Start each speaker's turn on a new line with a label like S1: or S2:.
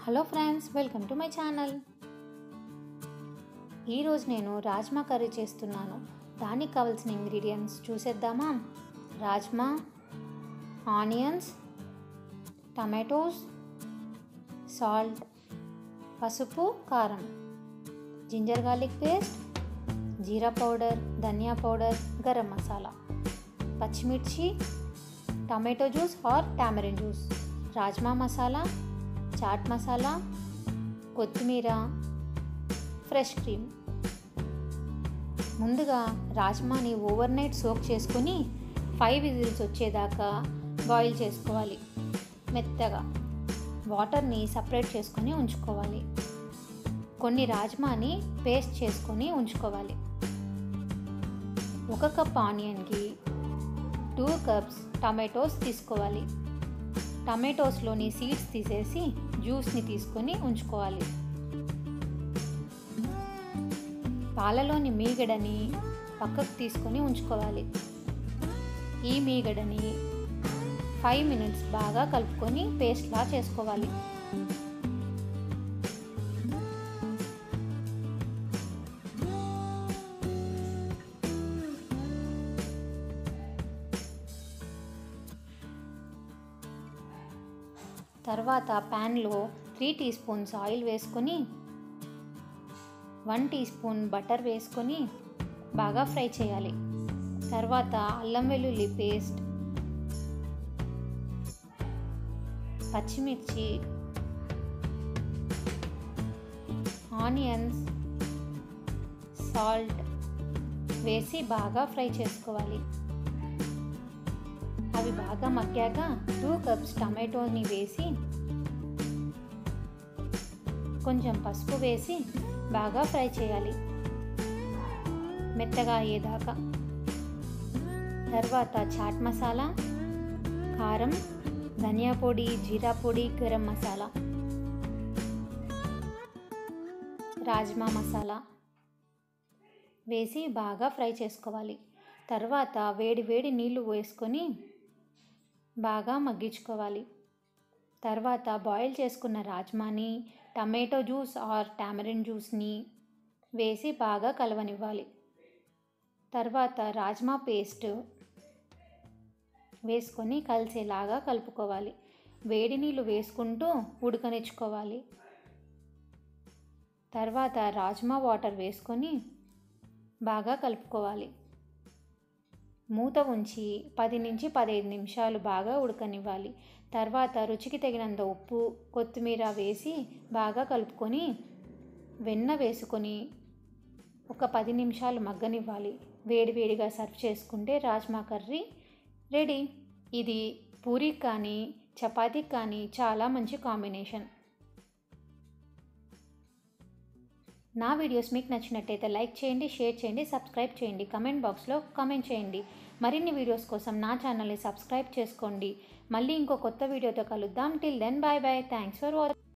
S1: hello friends welcome to my channel ఈరోజు నేను rajma curry చేస్తున్నాను దానికి కావాల్సిన ఇంగ్రీడియంట్స్ చూసేద్దామా రాజ్మా ఆనియన్స్ టమాటోస్ సాల్ట్ పసుపు కారం ginger garlic paste jeera powder dhaniya powder garam masala పచ్చిమిర్చి tomato juice or tamarind juice rajma masala chaat masala కొత్తిమీర ఫ్రెష్ క్రీమ్ ముందుగా రాజ్మాని ఓవర్ నైట్ సోక్ చేసుకొని ఫైవ్ విజిల్స్ వచ్చేదాకా బాయిల్ చేసుకోవాలి మెత్తగా వాటర్ని సపరేట్ చేసుకొని ఉంచుకోవాలి కొన్ని రాజ్మాని పేస్ట్ చేసుకొని ఉంచుకోవాలి ఒక కప్ ఆనియన్కి టూ కప్స్ టమాటోస్ తీసుకోవాలి టమాటోస్లోని సీడ్స్ తీసేసి జ్యూస్ని తీసుకొని ఉంచుకోవాలి పాలలోని మీగడని పక్కకు తీసుకొని ఉంచుకోవాలి ఈ మీగడని ఫైవ్ మినిట్స్ బాగా కలుపుకొని పేస్ట్లా చేసుకోవాలి తర్వాత ప్యాన్లో త్రీ టీ స్పూన్స్ ఆయిల్ వేసుకొని వన్ టీ స్పూన్ బటర్ వేసుకొని బాగా ఫ్రై చేయాలి తర్వాత అల్లం వెల్లుల్లి పేస్ట్ పచ్చిమిర్చి ఆనియన్స్ సాల్ట్ వేసి బాగా ఫ్రై చేసుకోవాలి అవి బాగా మగ్గాక టూ కప్స్ టమాటోని వేసి కొంచెం పసుపు వేసి బాగా ఫ్రై చేయాలి మెత్తగా అయ్యేదాకా తర్వాత చాట్ మసాలా కారం ధనియా పొడి జీరా పొడి గరం మసాలా రాజ్మా మసాలా వేసి బాగా ఫ్రై చేసుకోవాలి తర్వాత వేడి వేడి నీళ్లు వేసుకొని బాగా మగ్గించుకోవాలి తర్వాత బాయిల్ చేసుకున్న రాజ్మాని టమాటో జ్యూస్ ఆర్ టామరిన్ జ్యూస్ని వేసి బాగా కలవనివ్వాలి తర్వాత రాజ్మా పేస్ట్ వేసుకొని కలిసేలాగా కలుపుకోవాలి వేడి నీళ్ళు వేసుకుంటూ ఉడకనిచ్చుకోవాలి తర్వాత రాజ్మా వాటర్ వేసుకొని బాగా కలుపుకోవాలి మూత ఉంచి పది నుంచి పదిహేను నిమిషాలు బాగా ఉడకనివ్వాలి తర్వాత రుచికి తగినంత ఉప్పు కొత్తిమీర వేసి బాగా కలుపుకొని వెన్న వేసుకొని ఒక పది నిమిషాలు మగ్గనివ్వాలి వేడివేడిగా సర్వ్ చేసుకుంటే రాజ్మా కర్రీ రెడీ ఇది పూరికి కానీ చపాతీకి కానీ చాలా మంచి కాంబినేషన్ నా వీడియోస్ మీకు నచ్చినట్టయితే లైక్ చేయండి షేర్ చేయండి సబ్స్క్రైబ్ చేయండి కమెంట్ బాక్స్లో కామెంట్ చేయండి మరిన్ని వీడియోస్ కోసం నా ఛానల్ని సబ్స్క్రైబ్ చేసుకోండి మళ్ళీ ఇంకో కొత్త వీడియోతో కలుద్దాం till then bye bye thanks for watching